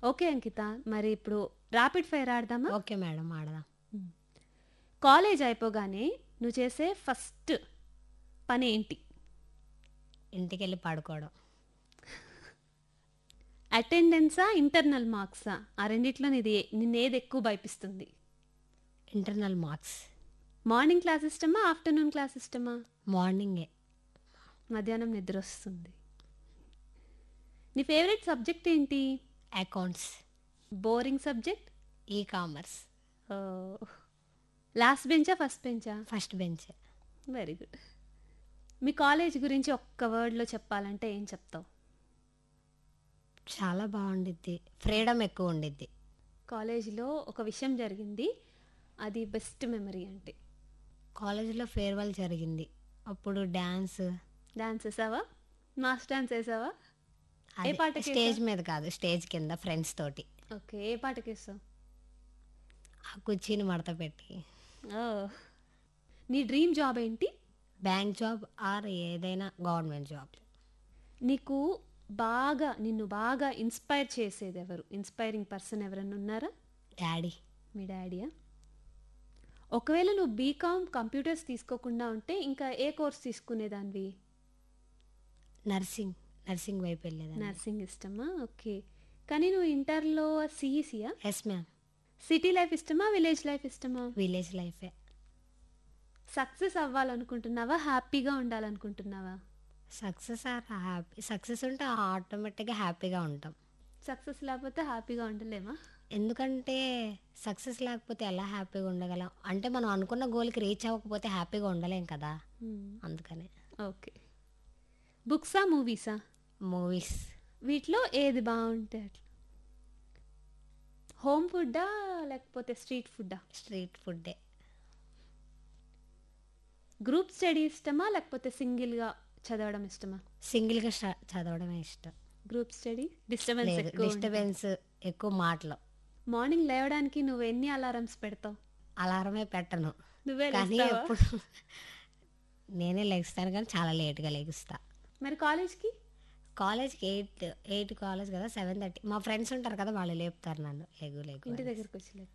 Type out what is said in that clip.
Okay Ankita మరి ఇప్పుడు rapid fire ఆడదామా ఓకే మేడం ఆడదాం కాలేజ్ అయిపోగానే నువ్వు చేసే ఫస్ట్ పని ఏంటి ఇంటికి వెళ్ళి పడుకోవడం అటెండెన్సా ఇంటర్నల్ మార్క్సా ఆ రెండిట్లో నీది నిన్ను ఏది ఎక్కువ భయపిస్తుంది ఇంటర్నల్ మార్క్స్ మార్నింగ్ క్లాస్ ఇష్టమా ఆఫ్టర్నూన్ క్లాస్ ఇష్టమా మార్నింగే మధ్యాహ్నం నిద్ర వస్తుంది నీ ఫేవరెట్ సబ్జెక్ట్ ఏంటి అకౌంట్స్ బోరింగ్ సబ్జెక్ట్ ఈ కామర్స్ లాస్ట్ బెంచా ఫస్ట్ బెంచా ఫస్ట్ బెంచ్ వెరీ గుడ్ మీ కాలేజ్ గురించి ఒక్క వర్డ్లో చెప్పాలంటే ఏం చెప్తావు చాలా బాగుండిద్ది ఫ్రీడమ్ ఎక్కువ ఉండిద్ది కాలేజీలో ఒక విషయం జరిగింది అది బెస్ట్ మెమరీ అంటే కాలేజీలో ఫేర్వెల్ జరిగింది అప్పుడు డ్యాన్స్ డాన్స్ వేసావా మాస్ డాన్స్ వేసావా ఏ పాటకి స్టేజ్ మీద కాదు స్టేజ్ కింద ఫ్రెండ్స్ తోటి ఓకే ఏ పాటకి వేసావు ఆ కుర్చీని మడత పెట్టి ఓ నీ డ్రీమ్ జాబ్ ఏంటి బ్యాంక్ జాబ్ ఆర్ ఏదైనా గవర్నమెంట్ జాబ్ నీకు బాగా నిన్ను బాగా ఇన్స్పైర్ చేసేది ఎవరు ఇన్స్పైరింగ్ పర్సన్ ఎవరన్నా ఉన్నారా డాడీ మీ డాడీయా ఒకవేళ నువ్వు బీకామ్ కంప్యూటర్స్ తీసుకోకుండా ఉంటే ఇంకా ఏ కోర్స్ తీసుకునేదానివి నర్సింగ్ నర్సింగ్ వైపు వెళ్ళేదాన్ని నర్సింగ్ ఇష్టమా ఓకే కానీ నువ్వు ఇంటర్లో సిఈసియా ఎస్ మ్యామ్ సిటీ లైఫ్ ఇష్టమా విలేజ్ లైఫ్ ఇష్టమా విలేజ్ లైఫే సక్సెస్ అవ్వాలనుకుంటున్నావా హ్యాపీగా ఉండాలనుకుంటున్నావా సక్సెస్ ఆర్ హ్యాపీ సక్సెస్ ఉంటే ఆటోమేటిక్గా హ్యాపీగా ఉంటాం సక్సెస్ లేకపోతే హ్యాపీగా ఉండలేమా ఎందుకంటే సక్సెస్ లేకపోతే ఎలా హ్యాపీగా ఉండగలం అంటే మనం అనుకున్న గోల్కి రీచ్ అవ్వకపోతే హ్యాపీగా ఉండలేం కదా అందుకనే ఓకే బుక్సా మూవీసా మూవీస్ వీటిలో ఏది బాగుంటే అట్లా హోమ్ ఫుడ్డా లేకపోతే స్ట్రీట్ ఫుడ్డా స్ట్రీట్ ఫుడ్డే గ్రూప్ స్టడీ ఇష్టమా లేకపోతే సింగిల్గా చదవడం ఇష్టమా సింగిల్గా చదవడమే ఇష్టం గ్రూప్ స్టడీ డిస్టర్బెన్స్ లేదు ఎక్కువ డిస్టర్బెన్స్ ఎక్కువ మాటలు మార్నింగ్ లేవడానికి నువ్వు ఎన్ని అలారమ్స్ పెడతావు అలారమే పెట్టను నువ్వే కానీ లేస్తావా? ఎప్పుడు నేనే లెగుస్తాను కానీ చాలా లేట్గా లెగుస్తా మరి కాలేజ్కి కాలేజ్కి ఎయిట్ ఎయిట్ కాలేజ్ కదా సెవెన్ థర్టీ మా ఫ్రెండ్స్ ఉంటారు కదా వాళ్ళు లేపుతారు నన్ను లేగు లేగు ఇంటి అని. దగ్గరకు వచ్చి లేపు.